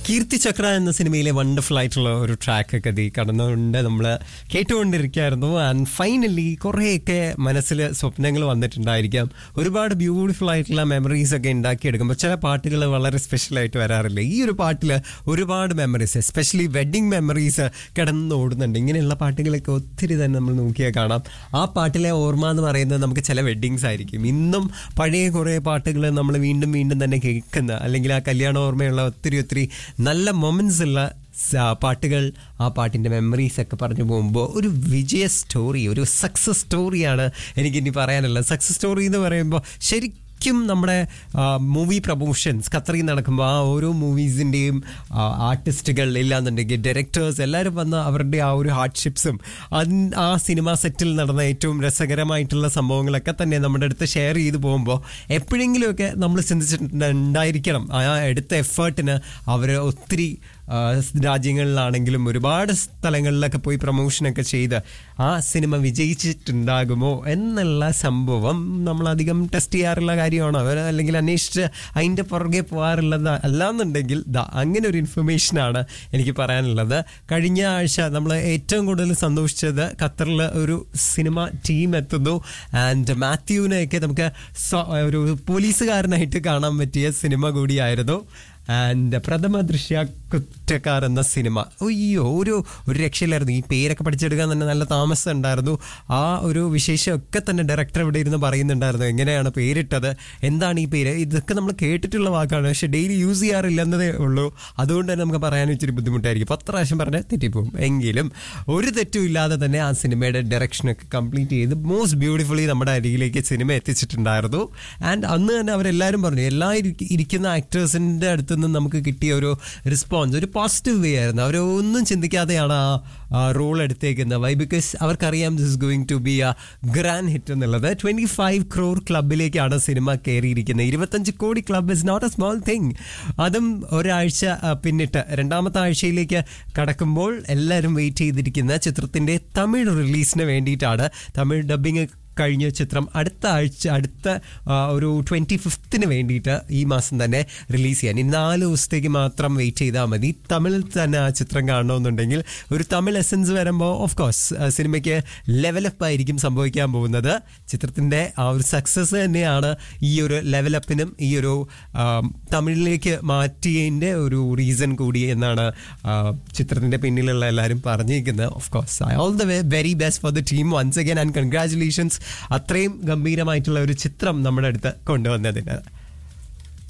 കീർത്തി ചക്ര എന്ന സിനിമയിലെ വണ്ടർഫുൾ ആയിട്ടുള്ള ഒരു ട്രാക്ക് ഒക്കെ ദീ കടന്നുകൊണ്ട് നമ്മൾ കേട്ടുകൊണ്ടിരിക്കുകയായിരുന്നു ആൻഡ് ഫൈനലി കുറേയൊക്കെ മനസ്സിൽ സ്വപ്നങ്ങൾ വന്നിട്ടുണ്ടായിരിക്കാം ഒരുപാട് ബ്യൂട്ടിഫുൾ ആയിട്ടുള്ള മെമ്മറീസ് ഒക്കെ ഉണ്ടാക്കിയെടുക്കുമ്പോൾ ചില പാട്ടുകൾ വളരെ സ്പെഷ്യൽ ആയിട്ട് വരാറില്ല ഈ ഒരു പാട്ടിൽ ഒരുപാട് മെമ്മറീസ് എസ്പെഷ്യലി വെഡിങ് മെമ്മറീസ് കിടന്ന് ഓടുന്നുണ്ട് ഇങ്ങനെയുള്ള പാട്ടുകളൊക്കെ ഒത്തിരി തന്നെ നമ്മൾ നോക്കിയാൽ കാണാം ആ പാട്ടിലെ ഓർമ്മ എന്ന് പറയുന്നത് നമുക്ക് ചില വെഡ്ഡിങ്സ് ആയിരിക്കും ഇന്നും പഴയ കുറേ പാട്ടുകൾ നമ്മൾ വീണ്ടും വീണ്ടും തന്നെ കേൾക്കുന്ന അല്ലെങ്കിൽ ആ കല്യാണ ഓർമ്മയുള്ള ഒത്തിരി ഒത്തിരി നല്ല മൊമെന്റ്സ് ഉള്ള സ- പാട്ടുകൾ ആ പാട്ടിൻ്റെ മെമ്മറീസ് ഒക്കെ പറഞ്ഞു പോകുമ്പോൾ ഒരു വിജയ സ്റ്റോറി ഒരു സക്സസ് സ്റ്റോറിയാണ് എനിക്കിനി പറയാനുള്ളത് സക്സസ് സ്റ്റോറി എന്ന് പറയുമ്പോൾ ശരിക്കും നമ്മുടെ മൂവി പ്രൊമോഷൻസ് ഖത്തറിൽ നടക്കുമ്പോൾ ആ ഓരോ മൂവീസിൻ്റെയും ആർട്ടിസ്റ്റുകൾ ഇല്ലാന്നുണ്ടെങ്കിൽ ഡയറക്ടേഴ്സ് എല്ലാവരും വന്ന് അവരുടെ ആ ഒരു ഹാർഡ്ഷിപ്സും ആ സിനിമ സെറ്റിൽ നടന്ന ഏറ്റവും രസകരമായിട്ടുള്ള സംഭവങ്ങളൊക്കെ തന്നെ നമ്മുടെ അടുത്ത് ഷെയർ ചെയ്ത് പോകുമ്പോൾ എപ്പോഴെങ്കിലുമൊക്കെ നമ്മൾ ചിന്തിച്ചിട്ടുണ്ടായിരിക്കണം ആ എടുത്ത എഫേർട്ടിന് അവർ ഒത്തിരി ആ, രാജ്യങ്ങളിലാണെങ്കിലും ഒരുപാട് സ്ഥലങ്ങളിലൊക്കെ പോയി പ്രൊമോഷനൊക്കെ ചെയ്ത് ആ സിനിമ വിജയിച്ചിട്ടുണ്ടാകുമോ എന്നുള്ള സംഭവം നമ്മളധികം ടെസ്റ്റ് ചെയ്യാറുള്ള കാര്യമാണോ അവർ അല്ലെങ്കിൽ അന്വേഷിച്ച് അതിൻ്റെ പുറകെ പോകാറുള്ളത് അല്ലാന്നുണ്ടെങ്കിൽ ദാ അങ്ങനെ ഒരു ഇൻഫർമേഷനാണ് എനിക്ക് പറയാനുള്ളത് കഴിഞ്ഞ ആഴ്ച നമ്മൾ ഏറ്റവും കൂടുതൽ സന്തോഷിച്ചത് ഖത്തറിൽ ഒരു സിനിമ ടീം എത്തുന്നു ആൻഡ് മാത്യുവിനെയൊക്കെ നമുക്ക് സ്വ- ഒരു പോലീസുകാരനായിട്ട് കാണാൻ പറ്റിയ സിനിമ കൂടിയായിരുന്നു ആൻഡ് പ്രഥമ ദൃശ്യ കുറ്റക്കാർ എന്ന സിനിമ അയ്യോ ഒരു ഒരു രക്ഷയില്ലായിരുന്നു ഈ പേരൊക്കെ പഠിച്ചെടുക്കാൻ തന്നെ നല്ല താമസം ഉണ്ടായിരുന്നു ആ ഒരു വിശേഷമൊക്കെ തന്നെ ഡയറക്ടർ ഇവിടെ ഇരുന്ന് പറയുന്നുണ്ടായിരുന്നു എങ്ങനെയാണ് പേരിട്ടത് എന്താണ് ഈ പേര് ഇതൊക്കെ നമ്മൾ കേട്ടിട്ടുള്ള വാക്കാണ് പക്ഷെ ഡെയിലി യൂസ് ചെയ്യാറില്ല എന്നതേ ഉള്ളൂ അതുകൊണ്ട് തന്നെ നമുക്ക് പറയാൻ ഇച്ചിരി ബുദ്ധിമുട്ടായിരിക്കും പത്ത് പ്രാവശ്യം പറഞ്ഞാൽ തെറ്റിപ്പോകും എങ്കിലും ഒരു തെറ്റും ഇല്ലാതെ തന്നെ ആ സിനിമയുടെ ഡയറക്ഷനൊക്കെ കംപ്ലീറ്റ് ചെയ്ത് മോസ്റ്റ് ബ്യൂട്ടിഫുള്ളി നമ്മുടെ അരികിലേക്ക് സിനിമ എത്തിച്ചിട്ടുണ്ടായിരുന്നു ആൻഡ് അന്ന് തന്നെ അവരെല്ലാവരും പറഞ്ഞു എല്ലാ ഇരിക്ക- ഇരിക്കുന്ന ആക്ടേഴ്സിൻ്റെ അടുത്ത് നിന്ന് നമുക്ക് കിട്ടിയ ഒരു റെസ്പോൺസ് ഒരു പോസിറ്റീവ് വേ ആയിരുന്നു അവർ ഒന്നും ചിന്തിക്കാതെയാണ് ആ റോൾ എടുത്തേക്കുന്നത് വൈ ബിക്കോസ് അവർക്കറിയാം this is going to be a grand hit എന്നുള്ളത് ട്വന്റി ഫൈവ് ക്രോർ ക്ലബിലേക്കാണ് സിനിമ കയറിയിരിക്കുന്നത് ഇരുപത്തഞ്ച് കോടി club is not a small thing അതും ഒരാഴ്ച ആ, പിന്നിട്ട് രണ്ടാമത്തെ ആഴ്ചയിലേക്ക് കടക്കുമ്പോൾ എല്ലാവരും വെയിറ്റ് ചെയ്തിരിക്കുന്ന ചിത്രത്തിന്റെ തമിഴ് റിലീസിന് വേണ്ടിയിട്ടാണ് തമിഴ് ഡബിങ് കഴിഞ്ഞ ചിത്രം അടുത്ത ആഴ്ച അടുത്ത ആ, ഒരു ട്വൻറ്റി ഫിഫ്ത്തിന് വേണ്ടിയിട്ട് ഈ മാസം തന്നെ റിലീസ് ചെയ്യാൻ ഇനി നാല് ദിവസത്തേക്ക് മാത്രം വെയിറ്റ് ചെയ്താൽ മതി തമിഴിൽ തന്നെ ആ ചിത്രം കാണണമെന്നുണ്ടെങ്കിൽ ഒരു തമിഴ് എസൻസ് വരുമ്പോൾ ഓഫ് കോഴ്സ് സിനിമയ്ക്ക് ലെവലപ്പ് ആയിരിക്കും സംഭവിക്കാൻ പോകുന്നത് ചിത്രത്തിൻ്റെ ആ ഒരു സക്സസ് തന്നെയാണ് ഈ ഒരു ലെവലപ്പിനും ഈ ഒരു ആ, തമിഴിലേക്ക് മാറ്റിയതിൻ്റെ ഒരു റീസൺ കൂടി എന്നാണ് ആ, ചിത്രത്തിൻ്റെ പിന്നിലുള്ള എല്ലാവരും പറഞ്ഞിരിക്കുന്നത് of course I all the way very best for the team once again and congratulations അത്രയും ഗംഭീരമായിട്ടുള്ള ഒരു ചിത്രം നമ്മുടെ അടുത്ത് കൊണ്ടുവന്നതിന്